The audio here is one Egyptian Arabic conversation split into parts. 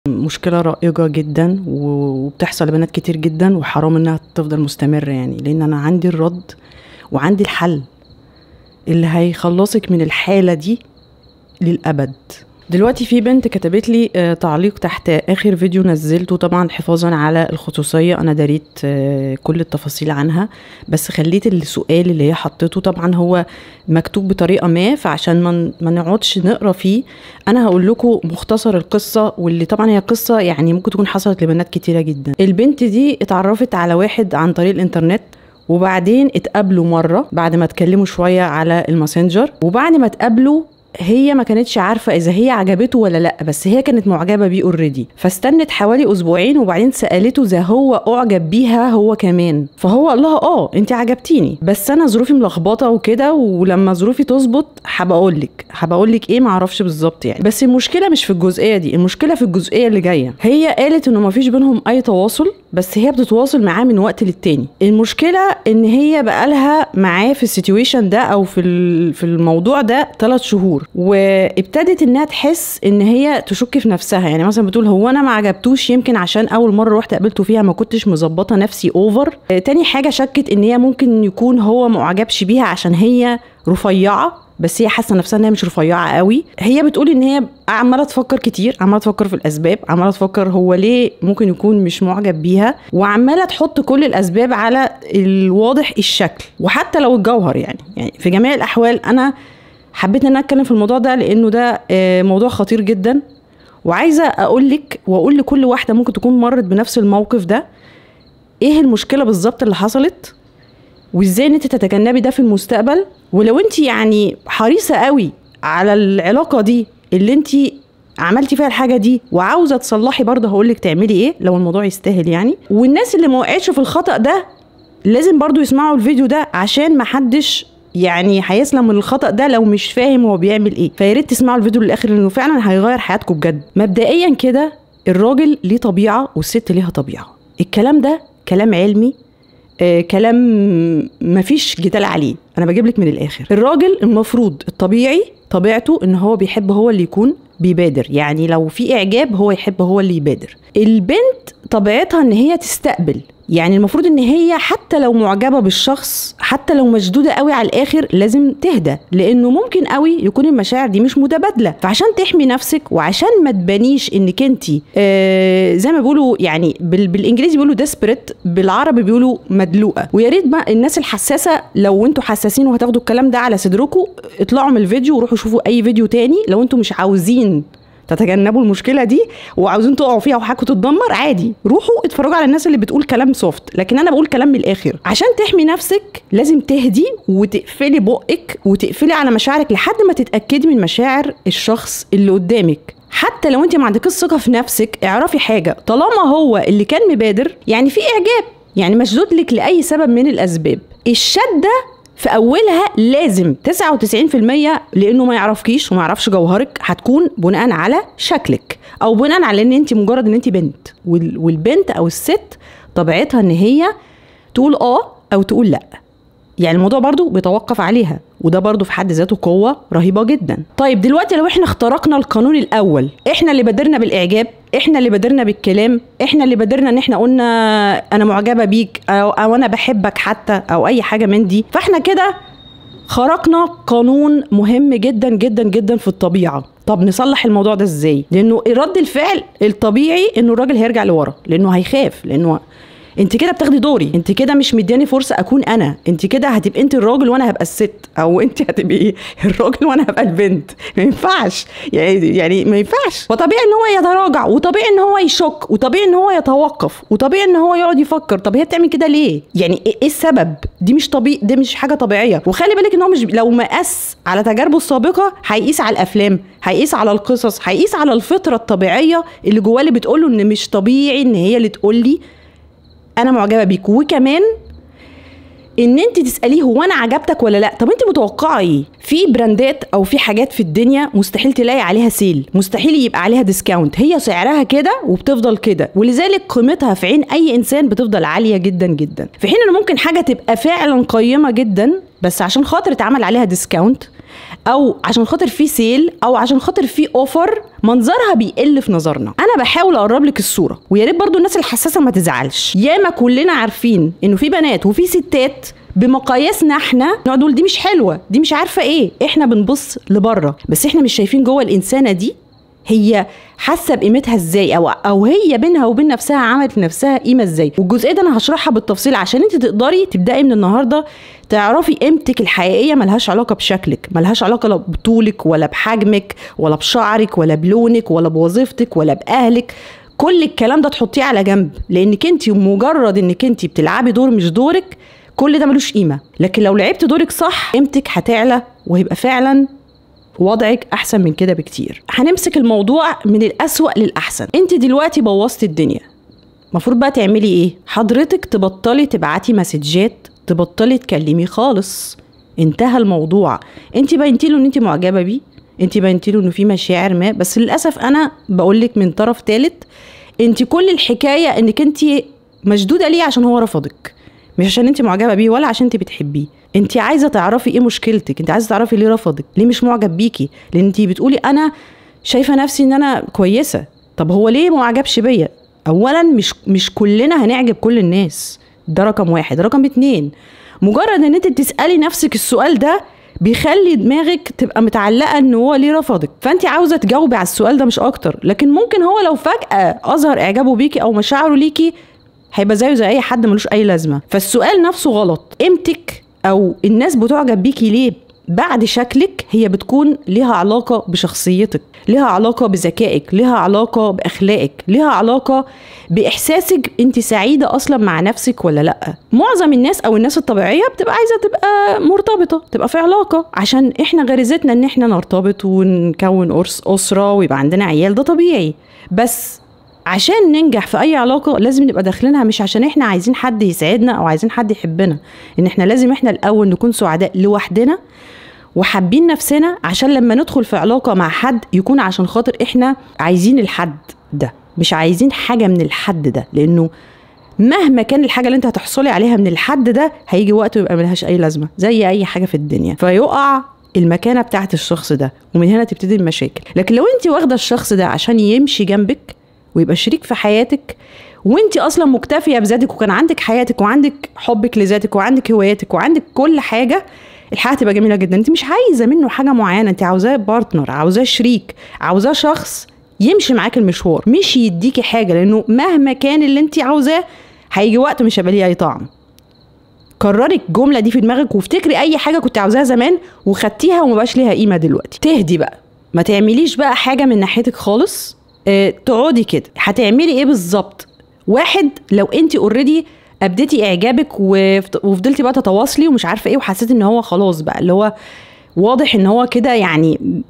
مشكلة رائجة جدا وبتحصل لبنات كتير جدا وحرام انها تفضل مستمرة يعني لان انا عندي الرد وعندي الحل اللي هيخلصك من الحالة دي للأبد دلوقتي في بنت كتبت لي آه، تعليق تحت اخر فيديو نزلته طبعا حفاظا على الخصوصيه انا دريت آه، كل التفاصيل عنها بس خليت السؤال اللي هي حطيته طبعا هو مكتوب بطريقه ما فعشان ما ما نقعدش نقرا فيه انا هقول لكم مختصر القصه واللي طبعا هي قصه يعني ممكن تكون حصلت لبنات كتيره جدا البنت دي اتعرفت على واحد عن طريق الانترنت وبعدين اتقابلوا مره بعد ما اتكلموا شويه على الماسنجر وبعد ما اتقابلوا هي ما كانتش عارفه اذا هي عجبته ولا لا بس هي كانت معجبه بيه اوريدي فاستنت حوالي اسبوعين وبعدين سالته اذا هو اعجب بيها هو كمان فهو قال لها اه انت عجبتيني بس انا ظروفي ملخبطه وكده ولما ظروفي تظبط هبقى اقول لك هبقى اقول لك ايه ما اعرفش بالظبط يعني بس المشكله مش في الجزئيه دي المشكله في الجزئيه اللي جايه هي قالت انه ما فيش بينهم اي تواصل بس هي بتتواصل معاه من وقت للتاني المشكله ان هي بقالها معاه في السيتويشن ده او في ال- في الموضوع ده ثلاث شهور وابتدت انها تحس ان هي تشك في نفسها يعني مثلا بتقول هو انا ما عجبتوش يمكن عشان اول مره رحت قابلته فيها ما كنتش مظبطه نفسي اوفر آه، تاني حاجه شكت ان هي ممكن يكون هو ما عجبش بيها عشان هي رفيعه بس هي حاسه نفسها ان هي مش رفيعه قوي هي بتقول ان هي عماله تفكر كتير عماله تفكر في الاسباب عماله تفكر هو ليه ممكن يكون مش معجب بيها وعماله تحط كل الاسباب على الواضح الشكل وحتى لو الجوهر يعني يعني في جميع الاحوال انا حبيت ان انا اتكلم في الموضوع ده لانه ده آه، موضوع خطير جدا وعايزه اقول لك واقول لكل واحده ممكن تكون مرت بنفس الموقف ده ايه المشكله بالظبط اللي حصلت وازاي ان انت تتجنبي ده في المستقبل ولو انت يعني حريصه قوي على العلاقه دي اللي انت عملتي فيها الحاجه دي وعاوزه تصلحي برضه هقول لك تعملي ايه لو الموضوع يستاهل يعني والناس اللي ما وقعتش في الخطا ده لازم برضه يسمعوا الفيديو ده عشان ما حدش يعني هيسلم من الخطا ده لو مش فاهم هو بيعمل ايه فيا ريت تسمعوا الفيديو للاخر لانه فعلا هيغير حياتكم بجد مبدئيا كده الراجل ليه طبيعه والست ليها طبيعه الكلام ده كلام علمي آه، كلام مفيش جدال عليه انا بجيب لك من الاخر الراجل المفروض الطبيعي طبيعته ان هو بيحب هو اللي يكون بيبادر يعني لو في اعجاب هو يحب هو اللي يبادر البنت طبيعتها ان هي تستقبل يعني المفروض ان هي حتى لو معجبه بالشخص حتى لو مشدوده قوي على الاخر لازم تهدى لانه ممكن قوي يكون المشاعر دي مش متبادله فعشان تحمي نفسك وعشان ما تبانيش انك انت آه زي ما بيقولوا يعني بال بالانجليزي بيقولوا ديسبريت بالعربي بيقولوا مدلوقه ويا ريت بقى الناس الحساسه لو انتوا حساسين وهتاخدوا الكلام ده على صدركم اطلعوا من الفيديو وروحوا شوفوا اي فيديو تاني لو انتوا مش عاوزين تتجنبوا المشكله دي وعاوزين تقعوا فيها وحاجه تتدمر عادي روحوا اتفرجوا على الناس اللي بتقول كلام سوفت لكن انا بقول كلام من الاخر عشان تحمي نفسك لازم تهدي وتقفلي بقك وتقفلي على مشاعرك لحد ما تتاكدي من مشاعر الشخص اللي قدامك حتى لو انت ما عندكش ثقه في نفسك اعرفي حاجه طالما هو اللي كان مبادر يعني في اعجاب يعني مشدود لك لاي سبب من الاسباب الشده في اولها لازم 99% لانه ما يعرفكيش وما يعرفش جوهرك هتكون بناء على شكلك او بناء على ان انت مجرد ان انت بنت وال- والبنت او الست طبيعتها ان هي تقول اه او تقول لا يعني الموضوع برضو بيتوقف عليها وده برضو في حد ذاته قوة رهيبة جدا طيب دلوقتي لو احنا اخترقنا القانون الأول احنا اللي بادرنا بالإعجاب احنا اللي بادرنا بالكلام احنا اللي بادرنا ان احنا قلنا انا معجبة بيك او, أو انا بحبك حتى او اي حاجة من دي فاحنا كده خرقنا قانون مهم جدا جدا جدا في الطبيعه طب نصلح الموضوع ده ازاي لانه رد الفعل الطبيعي انه الراجل هيرجع لورا لانه هيخاف لانه انت كده بتاخدي دوري انت كده مش مدياني فرصه اكون انا انت كده هتبقي انت الراجل وانا هبقى الست او انت هتبقي الراجل وانا هبقى البنت ما ينفعش يعني يعني ما ينفعش فطبيعي ان هو يتراجع وطبيعي ان هو يشك وطبيعي ان هو يتوقف وطبيعي ان هو يقعد يفكر طب هي بتعمل كده ليه يعني ايه إيه السبب دي مش طبيعي دي مش حاجه طبيعيه وخلي بالك ان هو مش لو مقاس على تجاربه السابقه هيقيس على الافلام هيقيس على القصص هيقيس على الفطره الطبيعيه اللي جواه اللي بتقول له ان مش طبيعي ان هي اللي تقول لي انا معجبه بيك وكمان ان انت تساليه هو انا عجبتك ولا لا طب انت متوقعه ايه في براندات او في حاجات في الدنيا مستحيل تلاقي عليها سيل مستحيل يبقى عليها ديسكاونت هي سعرها كده وبتفضل كده ولذلك قيمتها في عين اي انسان بتفضل عاليه جدا جدا في حين ان ممكن حاجه تبقى فعلا قيمه جدا بس عشان خاطر اتعمل عليها ديسكاونت او عشان خاطر في سيل او عشان خاطر في اوفر منظرها بيقل في نظرنا انا بحاول اقرب لك الصوره ويا ريت برضو الناس الحساسه ما تزعلش ياما كلنا عارفين انه في بنات وفي ستات بمقاييسنا احنا نقعد نقول دي مش حلوه دي مش عارفه ايه احنا بنبص لبره بس احنا مش شايفين جوه الانسانه دي هي حاسه بقيمتها ازاي او او هي بينها وبين نفسها عملت لنفسها قيمه ازاي والجزئيه ده انا هشرحها بالتفصيل عشان انت تقدري تبداي من النهارده تعرفي قيمتك الحقيقيه ملهاش علاقه بشكلك ملهاش علاقه لا بطولك ولا بحجمك ولا بشعرك ولا بلونك ولا بوظيفتك ولا باهلك كل الكلام ده تحطيه على جنب لانك انت مجرد انك انت بتلعبي دور مش دورك كل ده ملوش قيمه لكن لو لعبت دورك صح قيمتك هتعلى وهيبقى فعلا وضعك احسن من كده بكتير هنمسك الموضوع من الاسوأ للاحسن انت دلوقتي بوظتي الدنيا المفروض بقى تعملي ايه حضرتك تبطلي تبعتي مسجات تبطلي تكلمي خالص انتهى الموضوع انت بينتي له ان انت معجبه بيه انت بينتي له انه في مشاعر ما بس للاسف انا بقول لك من طرف ثالث انت كل الحكايه انك انت مشدوده ليه عشان هو رفضك مش عشان انت معجبه بيه ولا عشان انت بتحبيه انت عايزه تعرفي ايه مشكلتك انت عايزه تعرفي ليه رفضك ليه مش معجب بيكي لان انت بتقولي انا شايفه نفسي ان انا كويسه طب هو ليه ما عجبش بيا اولا مش مش كلنا هنعجب كل الناس ده رقم واحد رقم اتنين مجرد ان انت بتسالي نفسك السؤال ده بيخلي دماغك تبقى متعلقه ان هو ليه رفضك فانت عاوزه تجاوبي على السؤال ده مش اكتر لكن ممكن هو لو فجاه اظهر اعجابه بيكي او مشاعره ليكي هيبقى زيه زي اي حد ملوش اي لازمه فالسؤال نفسه غلط قيمتك او الناس بتعجب بيكي ليه بعد شكلك هي بتكون ليها علاقة بشخصيتك ليها علاقة بذكائك ليها علاقة بأخلاقك ليها علاقة بإحساسك أنت سعيدة أصلا مع نفسك ولا لأ معظم الناس أو الناس الطبيعية بتبقى عايزة تبقى مرتبطة تبقى في علاقة عشان إحنا غريزتنا إن إحنا نرتبط ونكون أسرة ويبقى عندنا عيال ده طبيعي بس عشان ننجح في اي علاقه لازم نبقى داخلينها مش عشان احنا عايزين حد يسعدنا او عايزين حد يحبنا ان احنا لازم احنا الاول نكون سعداء لوحدنا وحابين نفسنا عشان لما ندخل في علاقه مع حد يكون عشان خاطر احنا عايزين الحد ده مش عايزين حاجه من الحد ده لانه مهما كان الحاجه اللي انت هتحصلي عليها من الحد ده هيجي وقت ويبقى ملهاش اي لازمه زي اي حاجه في الدنيا فيقع المكانه بتاعت الشخص ده ومن هنا تبتدي المشاكل لكن لو انت واخده الشخص ده عشان يمشي جنبك ويبقى شريك في حياتك وانت اصلا مكتفيه بذاتك وكان عندك حياتك وعندك حبك لذاتك وعندك هواياتك وعندك كل حاجه الحياه تبقى جميله جدا انت مش عايزه منه حاجه معينه انت عاوزاه بارتنر عاوزاه شريك عاوزاه شخص يمشي معاك المشوار مش يديكي حاجه لانه مهما كان اللي انت عاوزاه هيجي وقت مش هيبقى ليه اي طعم كرري الجمله دي في دماغك وافتكري اي حاجه كنت عاوزاها زمان وخدتيها وما بقاش ليها قيمه دلوقتي تهدي بقى ما تعمليش بقى حاجه من ناحيتك خالص اه تقعدي كده هتعملي ايه بالظبط واحد لو انت اوريدي ابديتي اعجابك وفضلتي بقى تتواصلي ومش عارفه ايه وحسيت ان هو خلاص بقى اللي هو واضح ان هو كده يعني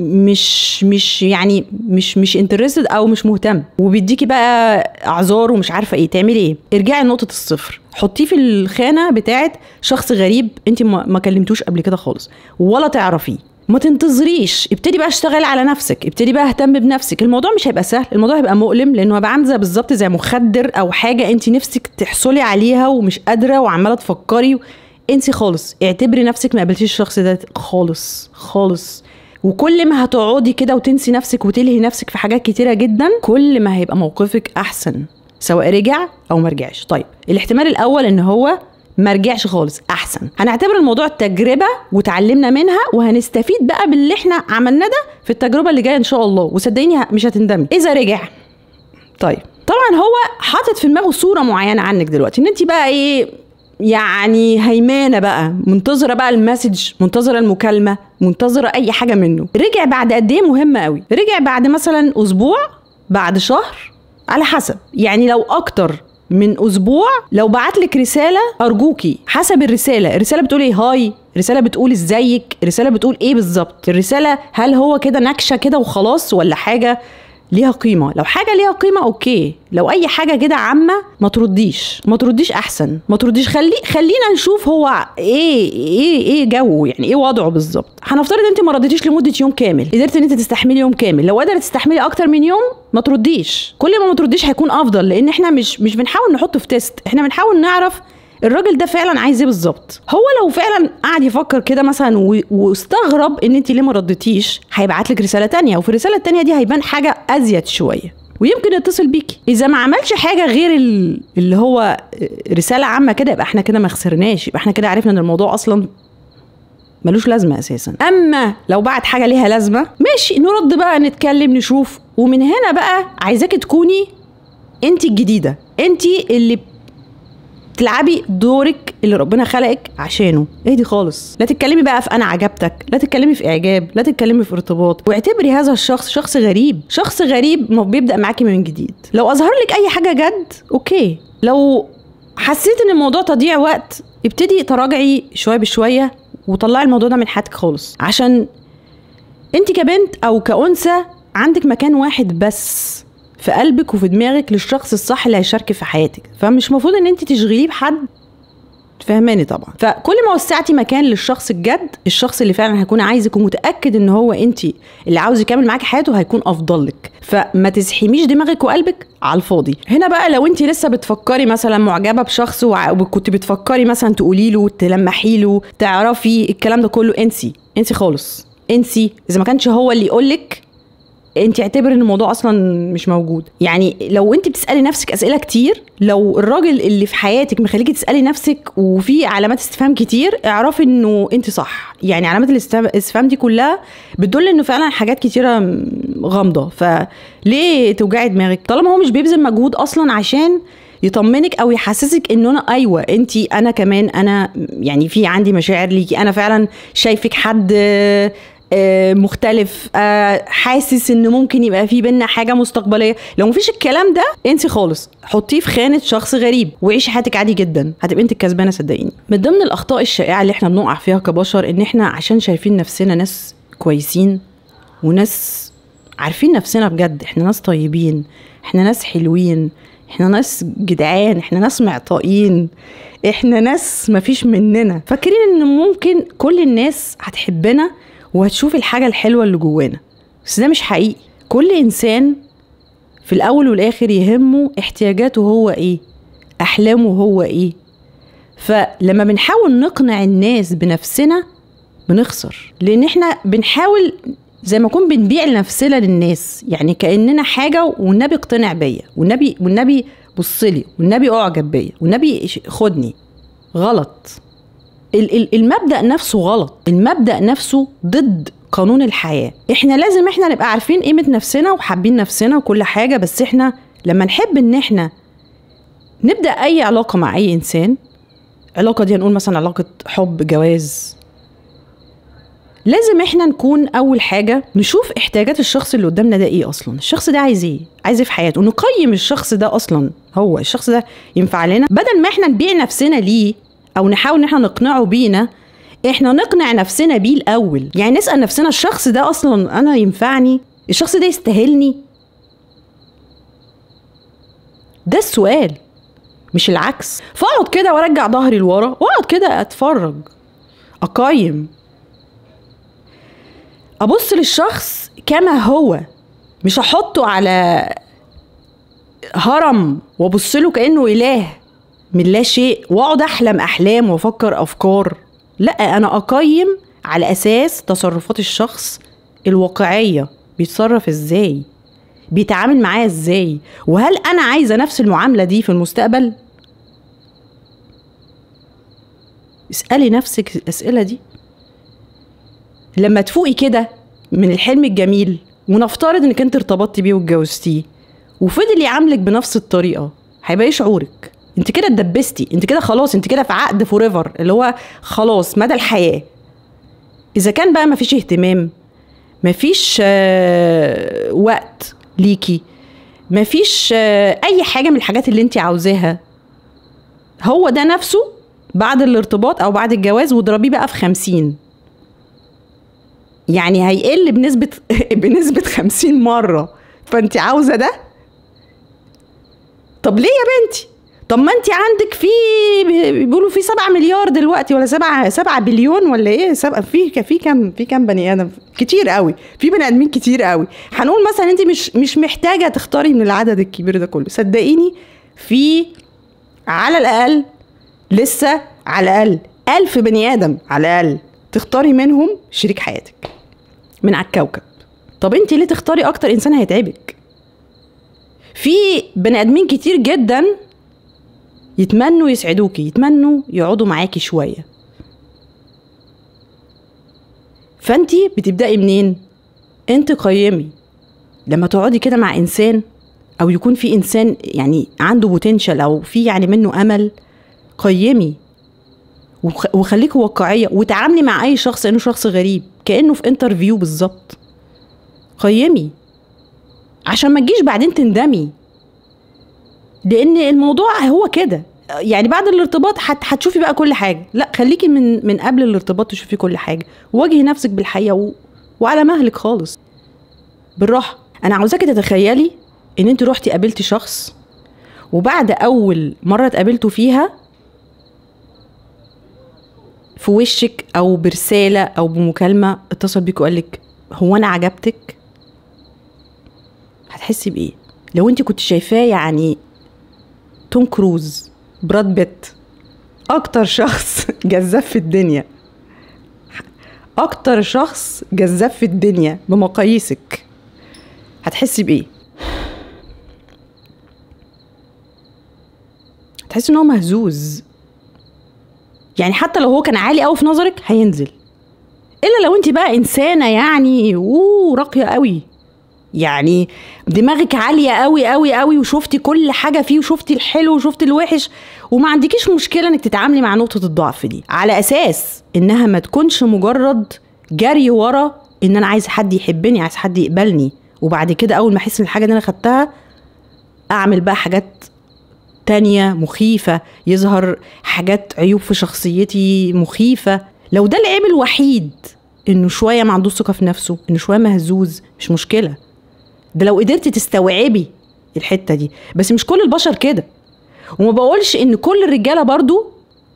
مش مش يعني مش مش انترستد او مش مهتم وبيديكي بقى اعذار ومش عارفه ايه تعملي ايه ارجعي لنقطه الصفر حطيه في الخانه بتاعت شخص غريب انت ما كلمتوش قبل كده خالص ولا تعرفيه ما تنتظريش ابتدي بقى اشتغل على نفسك ابتدي بقى اهتم بنفسك الموضوع مش هيبقى سهل الموضوع هيبقى مؤلم لانه هيبقى عامل زي بالظبط زي مخدر او حاجه انت نفسك تحصلي عليها ومش قادره وعماله تفكري انسي خالص اعتبري نفسك ما قابلتيش الشخص ده خالص خالص وكل ما هتقعدي كده وتنسي نفسك وتلهي نفسك في حاجات كتيره جدا كل ما هيبقى موقفك احسن سواء رجع او مرجعش طيب الاحتمال الاول ان هو ما رجعش خالص احسن هنعتبر الموضوع تجربه وتعلمنا منها وهنستفيد بقى باللي احنا عملناه ده في التجربه اللي جايه ان شاء الله وصدقيني مش هتندمي اذا رجع طيب طبعا هو حاطط في دماغه صوره معينه عنك دلوقتي ان انت بقى ايه يعني هيمانه بقى منتظره بقى المسج منتظره المكالمه منتظره اي حاجه منه رجع بعد قد ايه مهمه قوي رجع بعد مثلا اسبوع بعد شهر على حسب يعني لو اكتر من اسبوع لو بعت لك رساله ارجوكي حسب الرساله الرساله بتقول ايه هاي رساله بتقول ازيك رساله بتقول ايه بالظبط الرساله هل هو كده نكشه كده وخلاص ولا حاجه ليها قيمة لو حاجة ليها قيمة اوكي لو اي حاجة كده عامة ما ترديش ما ترديش احسن ما ترديش خلي خلينا نشوف هو ايه ايه ايه جو يعني ايه وضعه بالظبط هنفترض انت ما رديتيش لمدة يوم كامل قدرت ان انت تستحملي يوم كامل لو قدرت تستحملي اكتر من يوم ما ترديش كل ما ما ترديش هيكون افضل لان احنا مش مش بنحاول نحطه في تيست احنا بنحاول نعرف الراجل ده فعلا عايز ايه بالظبط هو لو فعلا قعد يفكر كده مثلا و- واستغرب ان انت ليه ما ردتيش هيبعت لك رساله تانية وفي الرساله التانية دي هيبان حاجه ازيد شويه ويمكن يتصل بيكي اذا ما عملش حاجه غير ال- اللي هو رساله عامه كده يبقى احنا كده ما خسرناش يبقى احنا كده عرفنا ان الموضوع اصلا ملوش لازمه اساسا اما لو بعت حاجه ليها لازمه ماشي نرد بقى نتكلم نشوف ومن هنا بقى عايزاكي تكوني انت الجديده انت اللي تلعبي دورك اللي ربنا خلقك عشانه اهدي خالص لا تتكلمي بقى في انا عجبتك لا تتكلمي في اعجاب لا تتكلمي في ارتباط واعتبري هذا الشخص شخص غريب شخص غريب ما بيبدا معاكي من جديد لو اظهر لك اي حاجه جد اوكي لو حسيت ان الموضوع تضييع وقت ابتدي تراجعي شويه بشويه وطلعي الموضوع ده من حياتك خالص عشان انت كبنت او كأنثى عندك مكان واحد بس في قلبك وفي دماغك للشخص الصح اللي هيشاركك في حياتك فمش المفروض ان انت تشغليه بحد فهماني طبعا فكل ما وسعتي مكان للشخص الجد الشخص اللي فعلا هيكون عايزك ومتاكد ان هو انت اللي عاوز يكمل معاكي حياته هيكون افضل لك فما تزحميش دماغك وقلبك على الفاضي هنا بقى لو انت لسه بتفكري مثلا معجبه بشخص وع- وكنت بتفكري مثلا تقولي له تلمحي له تعرفي الكلام ده كله انسي انسي خالص انسي اذا ما كانش هو اللي يقولك انت اعتبر ان الموضوع اصلا مش موجود يعني لو انت بتسالي نفسك اسئله كتير لو الراجل اللي في حياتك مخليكي تسالي نفسك وفي علامات استفهام كتير اعرفي انه انت صح يعني علامات الاستفهام الاستفهام دي كلها بتدل انه فعلا حاجات كتيره م- غامضه فليه توجعي دماغك طالما هو مش بيبذل مجهود اصلا عشان يطمنك او يحسسك انه انا ايوه انت انا كمان انا يعني في عندي مشاعر ليكي انا فعلا شايفك حد آه، آه، مختلف آه، حاسس ان ممكن يبقى في بينا حاجه مستقبليه لو مفيش الكلام ده انسي خالص حطيه في خانه شخص غريب وعيشي حياتك عادي جدا هتبقى انت الكسبانه صدقيني من ضمن الاخطاء الشائعه اللي احنا بنقع فيها كبشر ان احنا عشان شايفين نفسنا ناس كويسين وناس عارفين نفسنا بجد احنا ناس طيبين احنا ناس حلوين احنا ناس جدعان احنا ناس معطائين احنا ناس مفيش مننا فاكرين ان ممكن كل الناس هتحبنا وهتشوف الحاجة الحلوة اللي جوانا بس ده مش حقيقي كل انسان في الاول والاخر يهمه احتياجاته هو ايه احلامه هو ايه فلما بنحاول نقنع الناس بنفسنا بنخسر لان احنا بنحاول زي ما نكون بنبيع نفسنا للناس يعني كاننا حاجه والنبي اقتنع بيا والنبي والنبي بصلي والنبي اعجب بيا والنبي ش- خدني غلط ال- ال- المبدا نفسه غلط المبدا نفسه ضد قانون الحياه احنا لازم احنا نبقى عارفين قيمه نفسنا وحابين نفسنا وكل حاجه بس احنا لما نحب ان احنا نبدا اي علاقه مع اي انسان علاقه دي هنقول مثلا علاقه حب جواز لازم احنا نكون اول حاجه نشوف احتياجات الشخص اللي قدامنا ده ايه اصلا الشخص ده عايز ايه عايز ايه في حياته نقيم الشخص ده اصلا هو الشخص ده ينفع لنا بدل ما احنا نبيع نفسنا ليه او نحاول ان احنا نقنعه بينا احنا نقنع نفسنا بيه الاول يعني نسال نفسنا الشخص ده اصلا انا ينفعني الشخص ده يستاهلني ده السؤال مش العكس فاقعد كده وارجع ظهري لورا واقعد كده اتفرج اقيم ابص للشخص كما هو مش احطه على هرم وابص له كانه اله من لا شيء واقعد احلم احلام وافكر افكار لا انا اقيم على اساس تصرفات الشخص الواقعيه بيتصرف ازاي بيتعامل معايا ازاي وهل انا عايزه نفس المعامله دي في المستقبل اسالي نفسك الاسئله دي لما تفوقي كده من الحلم الجميل ونفترض انك انت ارتبطتي بيه واتجوزتيه وفضل يعاملك بنفس الطريقه هيبقى ايه شعورك انت كده اتدبستي انت كده خلاص انت كده في عقد فور اللي هو خلاص مدى الحياه اذا كان بقى مفيش اهتمام مفيش آه، وقت ليكي مفيش آه، اي حاجه من الحاجات اللي انت عاوزاها هو ده نفسه بعد الارتباط او بعد الجواز واضربيه بقى في خمسين يعني هيقل بنسبة بنسبة خمسين مرة فانت عاوزة ده طب ليه يا بنتي طب ما انت عندك في بيقولوا في سبعة مليار دلوقتي ولا سبعة سبعة بليون ولا ايه سبعة في في كام في كام بني ادم كتير قوي في بني ادمين كتير قوي هنقول مثلا انت مش مش محتاجة تختاري من العدد الكبير ده كله صدقيني في على الاقل لسه على الاقل ألف بني ادم على الاقل تختاري منهم شريك حياتك من على الكوكب طب انت ليه تختاري اكتر انسان هيتعبك في بني ادمين كتير جدا يتمنوا يسعدوكي يتمنوا يقعدوا معاكي شويه فانتي بتبدأي منين انت قيمي لما تقعدي كده مع انسان او يكون في انسان يعني عنده بوتنشال او في يعني منه امل قيمي وخ- وخليكي واقعيه وتعاملي مع اي شخص انه شخص غريب كانه في انترفيو بالظبط قيمي عشان ما تجيش بعدين تندمي لان الموضوع هو كده يعني بعد الارتباط هت- هتشوفي بقى كل حاجه لا خليكي من من قبل الارتباط تشوفي كل حاجه واجهي نفسك بالحقيقه و... وعلى مهلك خالص بالراحه انا عاوزاكي تتخيلي ان انت روحتي قابلتي شخص وبعد اول مره اتقابلتوا فيها في وشك او برساله او بمكالمه اتصل بيك وقال لك هو انا عجبتك هتحسي بايه لو انت كنت شايفاه يعني توم كروز براد بيت اكتر شخص جذاب في الدنيا اكتر شخص جذاب في الدنيا بمقاييسك هتحسي بايه هتحسي ان هو مهزوز يعني حتى لو هو كان عالي قوي في نظرك هينزل الا لو انت بقى انسانه يعني اوه راقيه قوي يعني دماغك عاليه قوي قوي قوي وشفتي كل حاجه فيه وشفتي الحلو وشفتي الوحش وما عندكيش مشكله انك تتعاملي مع نقطه الضعف دي على اساس انها ما تكونش مجرد جري ورا ان انا عايز حد يحبني عايز حد يقبلني وبعد كده اول ما احس ان الحاجه اللي انا خدتها اعمل بقى حاجات تانية مخيفة يظهر حاجات عيوب في شخصيتي مخيفة لو ده العيب الوحيد انه شوية ما عندوش ثقة في نفسه انه شوية مهزوز مش مشكلة ده لو قدرتي تستوعبي الحتة دي بس مش كل البشر كده وما بقولش ان كل الرجالة برضو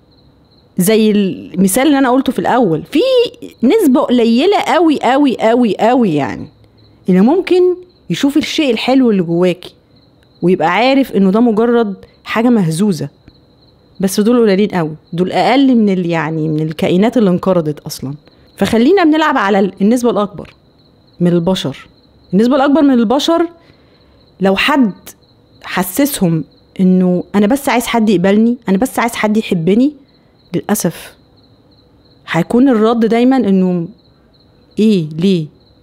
زي المثال اللي انا قلته في الاول في نسبة قليلة قوي قوي قوي قوي يعني اللي ممكن يشوف الشيء الحلو اللي جواكي ويبقى عارف انه ده مجرد حاجه مهزوزه بس دول قليلين قوي دول اقل من ال يعني من الكائنات اللي انقرضت اصلا فخلينا بنلعب على ال- النسبه الاكبر من البشر النسبه الاكبر من البشر لو حد حسسهم انه انا بس عايز حد يقبلني انا بس عايز حد يحبني للاسف هيكون الرد دايما انه ايه ليه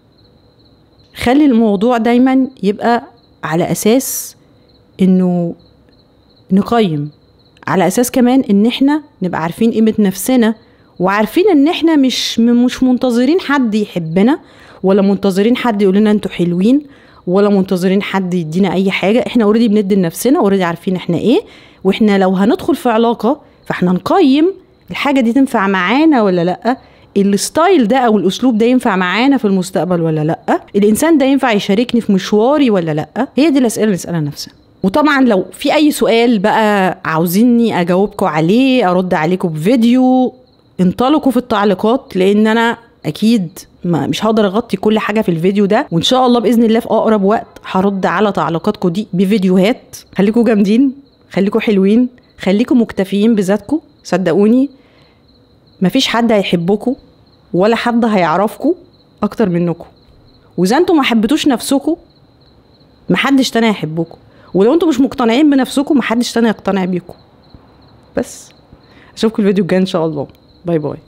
خلي الموضوع دايما يبقى على اساس انه نقيم على اساس كمان ان احنا نبقى عارفين قيمه نفسنا وعارفين ان احنا مش م- مش منتظرين حد يحبنا ولا منتظرين حد يقول لنا انتوا حلوين ولا منتظرين حد يدينا اي حاجه احنا اوريدي بندي لنفسنا اوريدي عارفين احنا ايه واحنا لو هندخل في علاقه فاحنا نقيم الحاجه دي تنفع معانا ولا لا الستايل ده او الاسلوب ده ينفع معانا في المستقبل ولا لا الانسان ده ينفع يشاركني في مشواري ولا لا هي دي الاسئله اللي نسالها نفسنا وطبعا لو في اي سؤال بقى عاوزيني اجاوبكم عليه ارد عليكم بفيديو انطلقوا في التعليقات لان انا اكيد ما مش هقدر اغطي كل حاجه في الفيديو ده وان شاء الله باذن الله في اقرب وقت هرد على تعليقاتكم دي بفيديوهات خليكم جامدين خليكم حلوين خليكم مكتفيين بذاتكم صدقوني مفيش حد هيحبكم ولا حد هيعرفكم اكتر منكم واذا انتم ما حبيتوش نفسكم محدش تاني هيحبكم ولو انتم مش مقتنعين بنفسكم محدش تاني هيقتنع بيكم بس اشوفكم الفيديو الجاي ان شاء الله باي باي